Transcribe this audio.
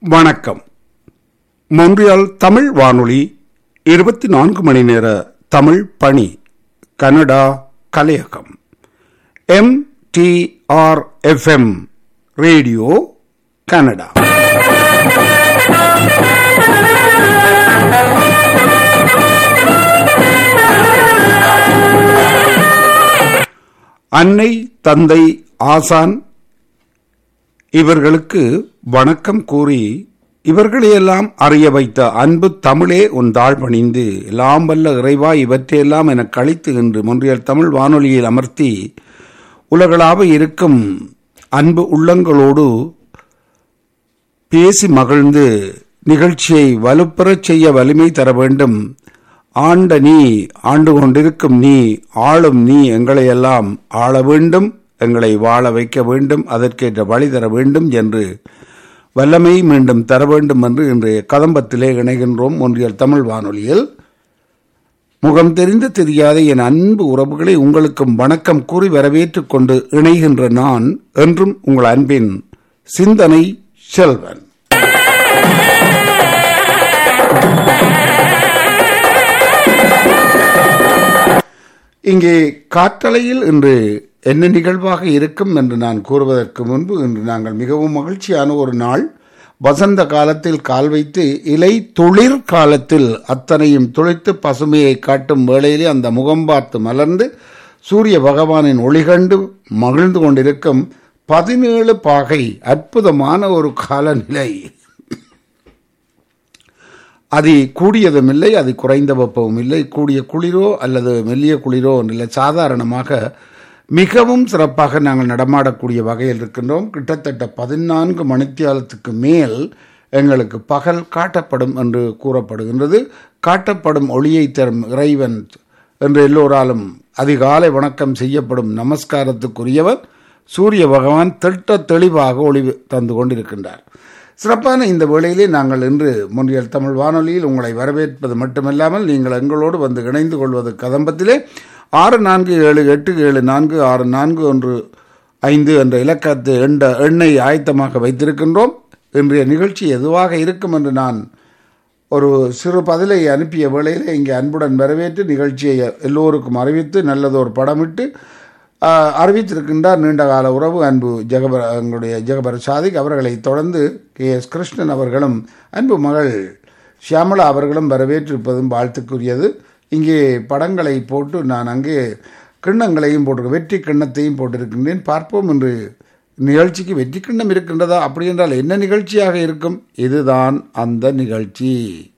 வணக்கம் மொன்றியால் தமிழ் வானொலி இருபத்தி நான்கு மணி நேர தமிழ் பணி கனடா கலையகம் M T R F M radio Canada அன்னை தந்தை ஆசான் இவர்களுக்கு வணக்கம் கூறி இவர்களையெல்லாம் அறிய வைத்த அன்பு தமிழே உன் தாழ் பணிந்து எல்லாம் வல்ல இறைவா இவற்றையெல்லாம் என கழித்து என்று மொன்றியல் தமிழ் வானொலியில் அமர்த்தி உலகளாவ இருக்கும் அன்பு உள்ளங்களோடு பேசி மகிழ்ந்து நிகழ்ச்சியை வலுப்பெறச் செய்ய வலிமை தர வேண்டும் ஆண்ட நீ ஆண்டு கொண்டிருக்கும் நீ ஆளும் நீ எங்களையெல்லாம் ஆள வேண்டும் எங்களை வாழ வைக்க வேண்டும் அதற்கேற்ற வழி தர வேண்டும் என்று வல்லமை மீண்டும் தர வேண்டும் என்று இன்றைய கதம்பத்திலே இணைகின்றோம் ஒன்றியல் தமிழ் வானொலியில் முகம் தெரிந்து தெரியாத என் அன்பு உறவுகளை உங்களுக்கும் வணக்கம் கூறி வரவேற்றுக் கொண்டு இணைகின்ற நான் என்றும் உங்கள் அன்பின் சிந்தனை செல்வன் இங்கே காற்றலையில் இன்று என்ன நிகழ்வாக இருக்கும் என்று நான் கூறுவதற்கு முன்பு இன்று நாங்கள் மிகவும் மகிழ்ச்சியான ஒரு நாள் வசந்த காலத்தில் கால் வைத்து இலை துளிர் காலத்தில் அத்தனையும் துளைத்து பசுமையை காட்டும் வேளையிலே அந்த முகம் பார்த்து மலர்ந்து சூரிய பகவானின் ஒளிகண்டு மகிழ்ந்து கொண்டிருக்கும் பதினேழு பாகை அற்புதமான ஒரு காலநிலை அது கூடியதும் இல்லை அது குறைந்த வெப்பமும் இல்லை கூடிய குளிரோ அல்லது மெல்லிய குளிரோ இல்லை சாதாரணமாக மிகவும் சிறப்பாக நாங்கள் நடமாடக்கூடிய வகையில் இருக்கின்றோம் கிட்டத்தட்ட பதினான்கு மணித்தியாலத்துக்கு மேல் எங்களுக்கு பகல் காட்டப்படும் என்று கூறப்படுகின்றது காட்டப்படும் ஒளியை தரும் இறைவன் என்று எல்லோராலும் அதிகாலை வணக்கம் செய்யப்படும் நமஸ்காரத்துக்குரியவர் சூரிய பகவான் திட்ட தெளிவாக ஒளி தந்து கொண்டிருக்கின்றார் சிறப்பான இந்த வேளையிலே நாங்கள் இன்று முன்றியல் தமிழ் வானொலியில் உங்களை வரவேற்பது மட்டுமல்லாமல் நீங்கள் எங்களோடு வந்து இணைந்து கொள்வது கதம்பத்திலே ஆறு நான்கு ஏழு எட்டு ஏழு நான்கு ஆறு நான்கு ஒன்று ஐந்து என்ற இலக்கத்தை எண்ட எண்ணை ஆயத்தமாக வைத்திருக்கின்றோம் இன்றைய நிகழ்ச்சி எதுவாக இருக்கும் என்று நான் ஒரு சிறு பதிலை அனுப்பிய வேளையிலே இங்கே அன்புடன் வரவேற்று நிகழ்ச்சியை எல்லோருக்கும் அறிவித்து நல்லதொரு படமிட்டு அறிவித்திருக்கின்றார் நீண்டகால உறவு அன்பு ஜெகபர எங்களுடைய ஜெகபர சாதிக் அவர்களை தொடர்ந்து கே எஸ் கிருஷ்ணன் அவர்களும் அன்பு மகள் ஷியாமலா அவர்களும் வரவேற்றிருப்பதும் வாழ்த்துக்குரியது இங்கே படங்களை போட்டு நான் அங்கே கிண்ணங்களையும் போட்டு வெற்றி கிண்ணத்தையும் போட்டிருக்கின்றேன் பார்ப்போம் என்று நிகழ்ச்சிக்கு வெற்றி கிண்ணம் இருக்கின்றதா அப்படி என்றால் என்ன நிகழ்ச்சியாக இருக்கும் இதுதான் அந்த நிகழ்ச்சி